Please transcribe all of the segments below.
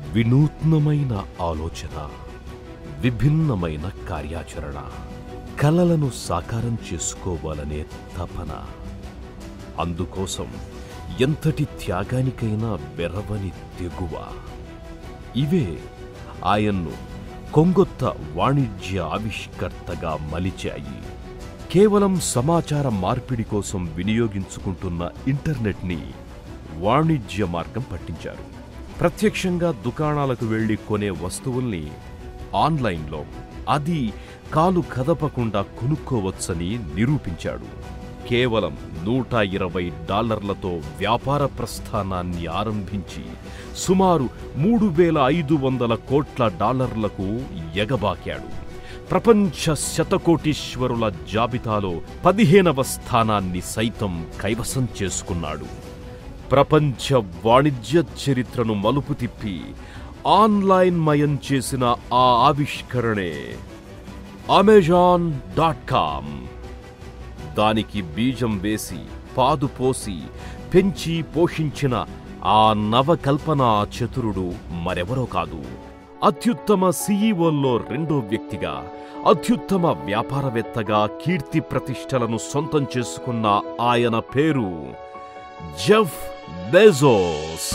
వినూత్నమైన ఆలోచన విభిన్నమైన కార్యాచరణ కలలను సాకారం చేసుకోవాలనే తపన అందుకోసం ఎంతటి త్యాగానికైనా బెరవని తెగువ ఇవే ఆయన్ను కొంగొత్త వాణిజ్య ఆవిష్కర్తగా మలిచాయి కేవలం సమాచార మార్పిడి కోసం వినియోగించుకుంటున్న ఇంటర్నెట్ని వాణిజ్య మార్గం పట్టించారు ప్రత్యక్షంగా దుకాణాలకు వెళ్లి కొనే వస్తువుల్ని ఆన్లైన్లో అది కాలు కదపకుండా కొనుక్కోవచ్చని నిరూపించాడు కేవలం నూట ఇరవై డాలర్లతో వ్యాపార ప్రస్థానాన్ని ఆరంభించి సుమారు మూడు వేల ఐదు వందల కోట్ల డాలర్లకు ఎగబాకాడు ప్రపంచ శతకోటీశ్వరుల జాబితాలో పదిహేనవ స్థానాన్ని సైతం కైవసం చేసుకున్నాడు ప్రపంచ వాణిజ్య చరిత్రను మలుపు తిప్పి ఆన్లైన్ మయం చేసిన ఆ ఆవిష్కరణే అమెజాన్ డాట్ కామ్ దానికి బీజం వేసి పాదు పోసి పెంచి పోషించిన ఆ నవకల్పనా చతురుడు మరెవరో కాదు అత్యుత్తమ సీఈఓల్లో రెండో వ్యక్తిగా అత్యుత్తమ వ్యాపారవేత్తగా కీర్తి ప్రతిష్టలను సొంతం చేసుకున్న ఆయన పేరు జెఫ్ బెజోస్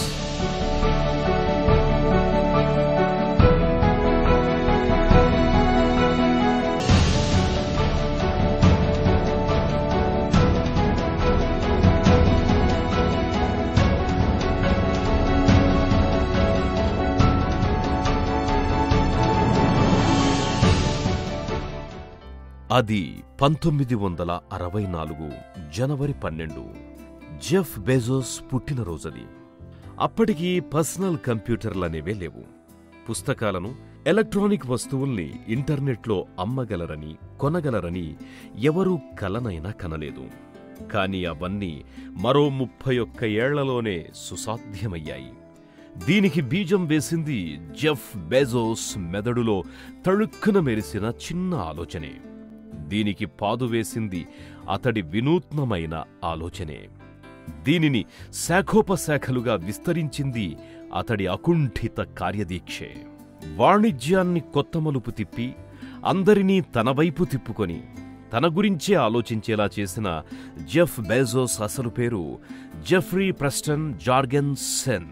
అది పంతొమ్మిది వందల అరవై నాలుగు జనవరి పన్నెండు జెఫ్ బెజోస్ పుట్టినరోజది అప్పటికి పర్సనల్ కంప్యూటర్లనేవే లేవు పుస్తకాలను ఎలక్ట్రానిక్ వస్తువుల్ని ఇంటర్నెట్లో అమ్మగలరని కొనగలరని ఎవరూ కలనైనా కనలేదు కాని అవన్నీ మరో ముప్పై ఒక్క ఏళ్లలోనే సుసాధ్యమయ్యాయి దీనికి బీజం వేసింది జెఫ్ బెజోస్ మెదడులో తళుక్కున మెరిసిన చిన్న ఆలోచనే దీనికి పాదు వేసింది అతడి వినూత్నమైన ఆలోచనే దీనిని శాఖోపశాఖలుగా విస్తరించింది అతడి అకుంఠిత కార్యదీక్షే వాణిజ్యాన్ని కొత్త మలుపు తిప్పి అందరినీ తన వైపు తిప్పుకొని తన గురించే ఆలోచించేలా చేసిన జెఫ్ బెజోస్ అసలు పేరు జెఫ్రీ ప్రెస్టన్ జార్గెన్ సెన్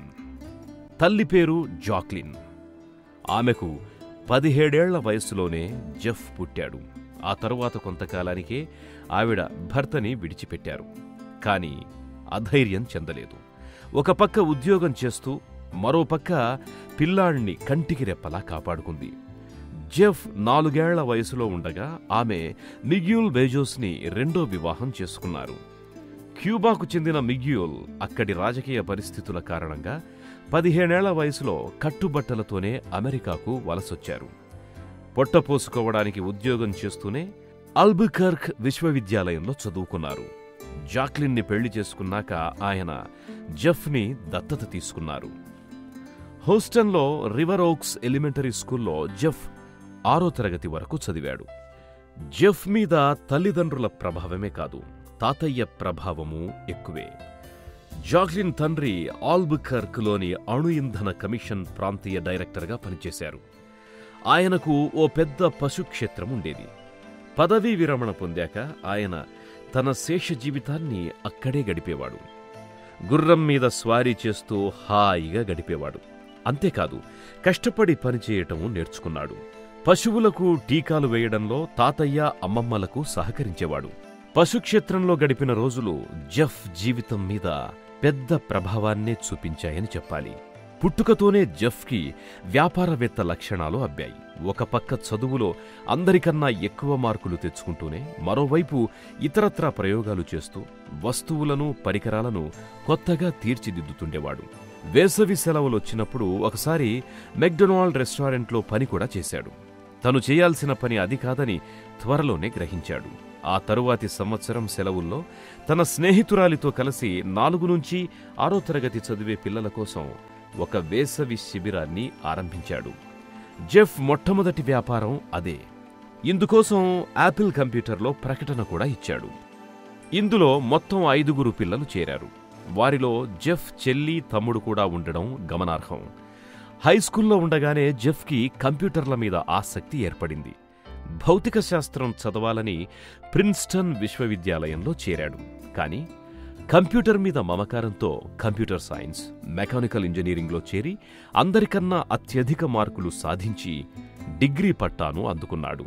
తల్లి పేరు జాక్లిన్ ఆమెకు పదిహేడేళ్ల వయసులోనే జెఫ్ పుట్టాడు ఆ తరువాత కొంతకాలానికే ఆవిడ భర్తని విడిచిపెట్టారు కాని అధైర్యం చెందలేదు ఒక పక్క ఉద్యోగం చేస్తూ మరో పక్క పిల్లాడిని కంటికి రెప్పలా కాపాడుకుంది జెఫ్ నాలుగేళ్ల వయసులో ఉండగా ఆమె మిగ్యూల్ బేజోస్ని రెండో వివాహం చేసుకున్నారు క్యూబాకు చెందిన మిగ్యూల్ అక్కడి రాజకీయ పరిస్థితుల కారణంగా పదిహేనేళ్ల వయసులో కట్టుబట్టలతోనే అమెరికాకు వలసొచ్చారు పొట్టపోసుకోవడానికి ఉద్యోగం చేస్తూనే అల్బుకర్క్ విశ్వవిద్యాలయంలో చదువుకున్నారు జాక్లిన్ని పెళ్లి చేసుకున్నాక ఆయన జెఫ్ని దత్తత తీసుకున్నారు హోస్టన్లో రివర్ ఓక్స్ ఎలిమెంటరీ స్కూల్లో జెఫ్ ఆరో తరగతి వరకు చదివాడు జెఫ్ మీద తల్లిదండ్రుల ప్రభావమే కాదు తాతయ్య ప్రభావము ఎక్కువే జాక్లిన్ తండ్రి ఆల్బుకర్క్లోని అణు ఇంధన కమిషన్ ప్రాంతీయ డైరెక్టర్గా పనిచేశారు ఆయనకు ఓ పెద్ద పశుక్షేత్రం ఉండేది పదవీ విరమణ పొందాక ఆయన తన శేష జీవితాన్ని అక్కడే గడిపేవాడు గుర్రం మీద స్వారీ చేస్తూ హాయిగా గడిపేవాడు అంతేకాదు కష్టపడి పనిచేయటం నేర్చుకున్నాడు పశువులకు టీకాలు వేయడంలో తాతయ్య అమ్మమ్మలకు సహకరించేవాడు పశుక్షేత్రంలో గడిపిన రోజులు జెఫ్ జీవితం మీద పెద్ద ప్రభావాన్నే చూపించాయని చెప్పాలి పుట్టుకతోనే జెఫ్కి వ్యాపారవేత్త లక్షణాలు అబ్బాయి ఒక పక్క చదువులో అందరికన్నా ఎక్కువ మార్కులు తెచ్చుకుంటూనే మరోవైపు ఇతరత్రా ప్రయోగాలు చేస్తూ వస్తువులను పరికరాలను కొత్తగా తీర్చిదిద్దుతుండేవాడు వేసవి సెలవులు వచ్చినప్పుడు ఒకసారి మెక్డొనాల్డ్ రెస్టారెంట్లో పని కూడా చేశాడు తను చేయాల్సిన పని అది కాదని త్వరలోనే గ్రహించాడు ఆ తరువాతి సంవత్సరం సెలవుల్లో తన స్నేహితురాలితో కలిసి నాలుగు నుంచి ఆరో తరగతి చదివే పిల్లల కోసం ఒక వేసవి శిబిరాన్ని ఆరంభించాడు జెఫ్ మొట్టమొదటి వ్యాపారం అదే ఇందుకోసం యాపిల్ కంప్యూటర్లో ప్రకటన కూడా ఇచ్చాడు ఇందులో మొత్తం ఐదుగురు పిల్లలు చేరారు వారిలో జెఫ్ చెల్లి తమ్ముడు కూడా ఉండడం గమనార్హం హైస్కూల్లో ఉండగానే జెఫ్కి కంప్యూటర్ల మీద ఆసక్తి ఏర్పడింది భౌతిక శాస్త్రం చదవాలని ప్రిన్స్టన్ విశ్వవిద్యాలయంలో చేరాడు కానీ కంప్యూటర్ మీద మమకారంతో కంప్యూటర్ సైన్స్ మెకానికల్ ఇంజనీరింగ్లో చేరి అందరికన్నా అత్యధిక మార్కులు సాధించి డిగ్రీ పట్టాను అందుకున్నాడు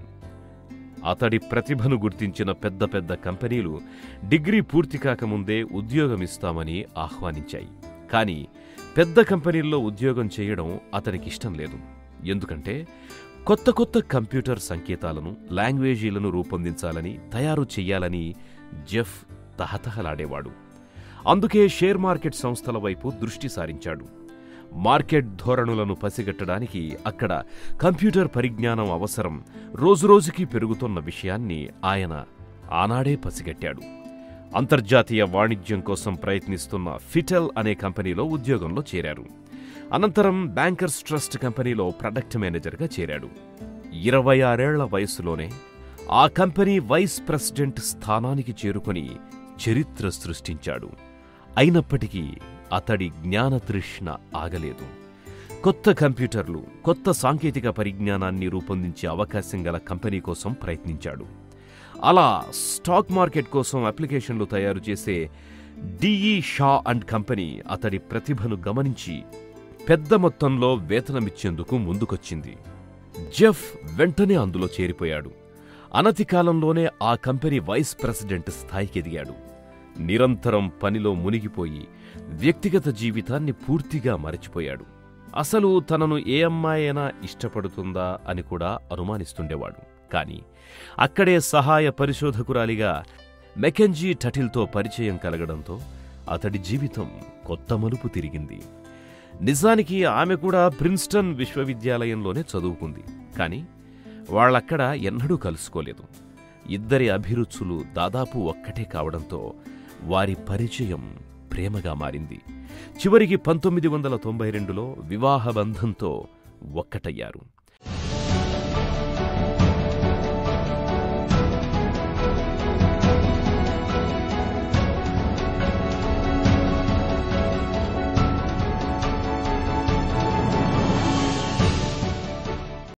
అతడి ప్రతిభను గుర్తించిన పెద్ద పెద్ద కంపెనీలు డిగ్రీ పూర్తి కాకముందే ఉద్యోగమిస్తామని ఆహ్వానించాయి కానీ పెద్ద కంపెనీల్లో ఉద్యోగం చేయడం అతనికిష్టం లేదు ఎందుకంటే కొత్త కొత్త కంప్యూటర్ సంకేతాలను లాంగ్వేజీలను రూపొందించాలని తయారు చెయ్యాలని జెఫ్ తహతహలాడేవాడు అందుకే షేర్ మార్కెట్ సంస్థల వైపు దృష్టి సారించాడు మార్కెట్ ధోరణులను పసిగట్టడానికి అక్కడ కంప్యూటర్ పరిజ్ఞానం అవసరం రోజురోజుకీ పెరుగుతున్న విషయాన్ని ఆయన ఆనాడే పసిగట్టాడు అంతర్జాతీయ వాణిజ్యం కోసం ప్రయత్నిస్తున్న ఫిటెల్ అనే కంపెనీలో ఉద్యోగంలో చేరారు అనంతరం బ్యాంకర్స్ ట్రస్ట్ కంపెనీలో ప్రొడక్ట్ మేనేజర్గా చేరాడు ఇరవై ఆరేళ్ల వయసులోనే ఆ కంపెనీ వైస్ ప్రెసిడెంట్ స్థానానికి చేరుకొని చరిత్ర సృష్టించాడు అయినప్పటికీ అతడి జ్ఞానతృష్ణ ఆగలేదు కొత్త కంప్యూటర్లు కొత్త సాంకేతిక పరిజ్ఞానాన్ని రూపొందించే అవకాశం గల కంపెనీ కోసం ప్రయత్నించాడు అలా స్టాక్ మార్కెట్ కోసం అప్లికేషన్లు తయారు చేసే డిఈ షా అండ్ కంపెనీ అతడి ప్రతిభను గమనించి పెద్ద మొత్తంలో వేతనమిచ్చేందుకు ముందుకొచ్చింది జెఫ్ వెంటనే అందులో చేరిపోయాడు అనతి కాలంలోనే ఆ కంపెనీ వైస్ ప్రెసిడెంట్ స్థాయికి ఎదిగాడు నిరంతరం పనిలో మునిగిపోయి వ్యక్తిగత జీవితాన్ని పూర్తిగా మరచిపోయాడు అసలు తనను ఏ అమ్మాయైనా ఇష్టపడుతుందా అని కూడా అనుమానిస్తుండేవాడు కాని అక్కడే సహాయ పరిశోధకురాలిగా మెకెంజీ టటిల్తో పరిచయం కలగడంతో అతడి జీవితం కొత్త మలుపు తిరిగింది నిజానికి ఆమె కూడా ప్రిన్స్టన్ విశ్వవిద్యాలయంలోనే చదువుకుంది కాని వాళ్ళక్కడ ఎన్నడూ కలుసుకోలేదు ఇద్దరి అభిరుచులు దాదాపు ఒక్కటే కావడంతో వారి పరిచయం ప్రేమగా మారింది చివరికి పంతొమ్మిది వందల తొంభై రెండులో వివాహ బంధంతో ఒక్కటయ్యారు